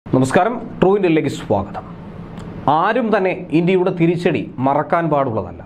നമസ്കാരം ട്രൂ ഇന്ത്യയിലേക്ക് സ്വാഗതം ആരും തന്നെ ഇന്ത്യയുടെ തിരിച്ചടി മറക്കാൻ പാടുള്ളതല്ല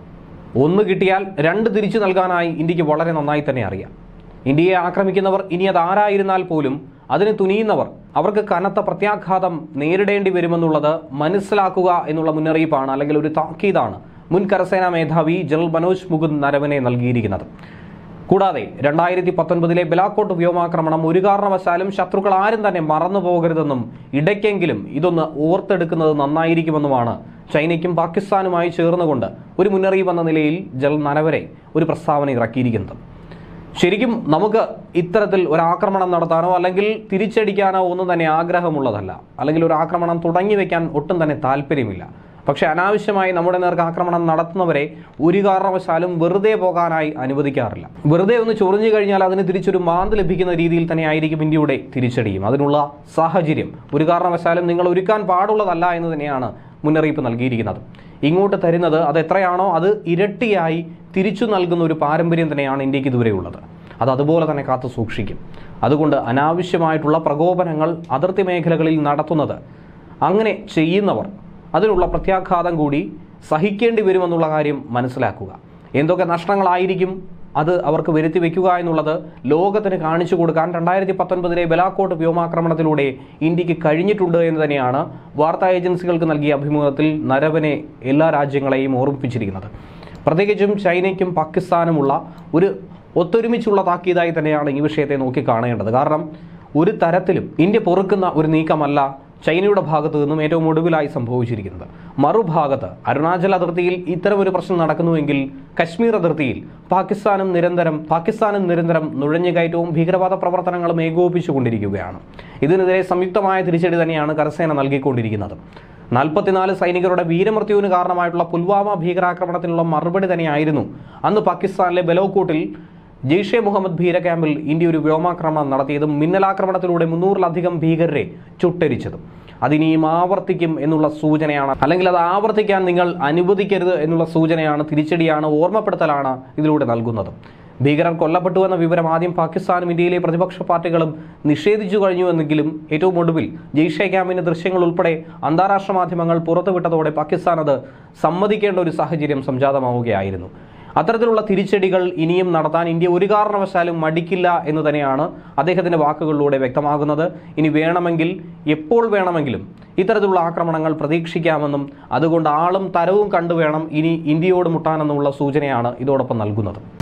ഒന്ന് കിട്ടിയാൽ രണ്ട് തിരിച്ചു നൽകാനായി ഇന്ത്യക്ക് വളരെ നന്നായി തന്നെ അറിയാം ഇന്ത്യയെ ആക്രമിക്കുന്നവർ ഇനി അത് ആരായിരുന്നാൽ പോലും അതിന് തുനിയുന്നവർ അവർക്ക് കനത്ത പ്രത്യാഘാതം നേരിടേണ്ടി വരുമെന്നുള്ളത് മനസ്സിലാക്കുക എന്നുള്ള മുന്നറിയിപ്പാണ് അല്ലെങ്കിൽ ഒരു താക്കീതാണ് മുൻ കരസേനാ മേധാവി ജനറൽ മനോജ് മുകുന്ദ് നരവനെ നൽകിയിരിക്കുന്നത് കൂടാതെ രണ്ടായിരത്തി പത്തൊൻപതിലെ ബലാക്കോട്ട് വ്യോമാക്രമണം ഒരു കാരണവശാലും ശത്രുക്കൾ ആരും തന്നെ മറന്നു പോകരുതെന്നും ഇടയ്ക്കെങ്കിലും ഇതൊന്ന് ഓർത്തെടുക്കുന്നത് നന്നായിരിക്കുമെന്നുമാണ് ചൈനയ്ക്കും പാകിസ്ഥാനുമായി ചേർന്നുകൊണ്ട് ഒരു മുന്നറിയിപ്പ് എന്ന നിലയിൽ ജൽ നനവരെ ഒരു പ്രസ്താവന ഇറക്കിയിരിക്കുന്നത് ശരിക്കും നമുക്ക് ഇത്തരത്തിൽ ഒരു ആക്രമണം നടത്താനോ അല്ലെങ്കിൽ തിരിച്ചടിക്കാനോ ഒന്നും തന്നെ ആഗ്രഹമുള്ളതല്ല അല്ലെങ്കിൽ ഒരു ആക്രമണം തുടങ്ങി വെക്കാൻ ഒട്ടും തന്നെ താല്പര്യമില്ല പക്ഷെ അനാവശ്യമായി നമ്മുടെ നേർക്ക് ആക്രമണം നടത്തുന്നവരെ ഒരു കാരണവശാലും വെറുതെ പോകാനായി അനുവദിക്കാറില്ല വെറുതെ ഒന്ന് ചൊറിഞ്ഞു കഴിഞ്ഞാൽ അതിന് തിരിച്ചൊരു മാന്ത് ലഭിക്കുന്ന രീതിയിൽ തന്നെ ആയിരിക്കും ഇന്ത്യയുടെ തിരിച്ചടിയും അതിനുള്ള സാഹചര്യം ഒരു കാരണവശാലും നിങ്ങൾ ഒരുക്കാൻ പാടുള്ളതല്ല എന്ന് തന്നെയാണ് മുന്നറിയിപ്പ് നൽകിയിരിക്കുന്നത് ഇങ്ങോട്ട് തരുന്നത് അത് എത്രയാണോ അത് ഇരട്ടിയായി തിരിച്ചു നൽകുന്ന ഒരു പാരമ്പര്യം തന്നെയാണ് ഇന്ത്യക്ക് ഇതുവരെ ഉള്ളത് അത് അതുപോലെ തന്നെ കാത്തു സൂക്ഷിക്കും അതുകൊണ്ട് അനാവശ്യമായിട്ടുള്ള പ്രകോപനങ്ങൾ അതിർത്തി മേഖലകളിൽ നടത്തുന്നത് അങ്ങനെ ചെയ്യുന്നവർ അതിനുള്ള പ്രത്യാഘാതം കൂടി സഹിക്കേണ്ടി വരുമെന്നുള്ള കാര്യം മനസ്സിലാക്കുക എന്തൊക്കെ നഷ്ടങ്ങളായിരിക്കും അത് അവർക്ക് വരുത്തി വെക്കുക എന്നുള്ളത് ലോകത്തിന് കാണിച്ചു കൊടുക്കാൻ രണ്ടായിരത്തി പത്തൊൻപതിലെ ബലാക്കോട്ട് വ്യോമാക്രമണത്തിലൂടെ ഇന്ത്യക്ക് കഴിഞ്ഞിട്ടുണ്ട് എന്ന് തന്നെയാണ് വാർത്താ ഏജൻസികൾക്ക് നൽകിയ അഭിമുഖത്തിൽ നരവനെ എല്ലാ രാജ്യങ്ങളെയും ഓർമ്മിപ്പിച്ചിരിക്കുന്നത് പ്രത്യേകിച്ചും ചൈനയ്ക്കും പാകിസ്ഥാനുമുള്ള ഒരു ഒത്തൊരുമിച്ചുള്ള താക്കീതായി തന്നെയാണ് ഈ വിഷയത്തെ നോക്കി കാണേണ്ടത് കാരണം ഒരു തരത്തിലും ഇന്ത്യ പൊറുക്കുന്ന ഒരു നീക്കമല്ല ചൈനയുടെ ഭാഗത്തു നിന്നും ഏറ്റവും ഒടുവിലായി സംഭവിച്ചിരിക്കുന്നത് മറുഭാഗത്ത് അരുണാചൽ അതിർത്തിയിൽ ഇത്തരമൊരു പ്രശ്നം നടക്കുന്നുവെങ്കിൽ കശ്മീർ അതിർത്തിയിൽ പാകിസ്ഥാനും നിരന്തരം പാകിസ്ഥാനും നിരന്തരം നുഴഞ്ഞുകയറ്റവും ഭീകരവാദ പ്രവർത്തനങ്ങളും ഏകോപിപ്പിച്ചുകൊണ്ടിരിക്കുകയാണ് ഇതിനെതിരെ സംയുക്തമായ തിരിച്ചടി തന്നെയാണ് കരസേന നൽകിക്കൊണ്ടിരിക്കുന്നത് നാൽപ്പത്തിനാല് സൈനികരുടെ വീരമൃത്യുവിന് കാരണമായിട്ടുള്ള പുൽവാമ ഭീകരാക്രമണത്തിനുള്ള മറുപടി തന്നെയായിരുന്നു അന്ന് പാകിസ്ഥാനിലെ ബലോക്കോട്ടിൽ ജെയ്ഷെ മുഹമ്മദ് ഭീര ക്യാമ്പിൽ ഇന്ത്യ ഒരു വ്യോമാക്രമണം നടത്തിയതും മിന്നലാക്രമണത്തിലൂടെ മുന്നൂറിലധികം ഭീകരരെ ചുട്ടരിച്ചതും അതിനിയും ആവർത്തിക്കും എന്നുള്ള സൂചനയാണ് അല്ലെങ്കിൽ അത് ആവർത്തിക്കാൻ നിങ്ങൾ അനുവദിക്കരുത് എന്നുള്ള സൂചനയാണ് തിരിച്ചടിയാണ് ഓർമ്മപ്പെടുത്തലാണ് ഇതിലൂടെ നൽകുന്നത് ഭീകരർ കൊല്ലപ്പെട്ടു എന്ന വിവരം ആദ്യം പാകിസ്ഥാനും ഇന്ത്യയിലെ പ്രതിപക്ഷ പാർട്ടികളും നിഷേധിച്ചു കഴിഞ്ഞുവെന്നെങ്കിലും ഏറ്റവും ഒടുവിൽ ജെയ്ഷെ ക്യാമ്പിന്റെ ദൃശ്യങ്ങൾ ഉൾപ്പെടെ അന്താരാഷ്ട്ര മാധ്യമങ്ങൾ പുറത്തുവിട്ടതോടെ പാകിസ്ഥാൻ അത് സമ്മതിക്കേണ്ട ഒരു സാഹചര്യം സംജാതമാവുകയായിരുന്നു അത്തരത്തിലുള്ള തിരിച്ചടികൾ ഇനിയും നടത്താൻ ഇന്ത്യ ഒരു കാരണവശാലും മടിക്കില്ല എന്ന് തന്നെയാണ് അദ്ദേഹത്തിന്റെ വാക്കുകളിലൂടെ വ്യക്തമാകുന്നത് ഇനി വേണമെങ്കിൽ എപ്പോൾ വേണമെങ്കിലും ഇത്തരത്തിലുള്ള ആക്രമണങ്ങൾ പ്രതീക്ഷിക്കാമെന്നും അതുകൊണ്ട് ആളും തരവും കണ്ടു വേണം ഇനി ഇന്ത്യയോട് മുട്ടാനെന്നുള്ള സൂചനയാണ് ഇതോടൊപ്പം നൽകുന്നത്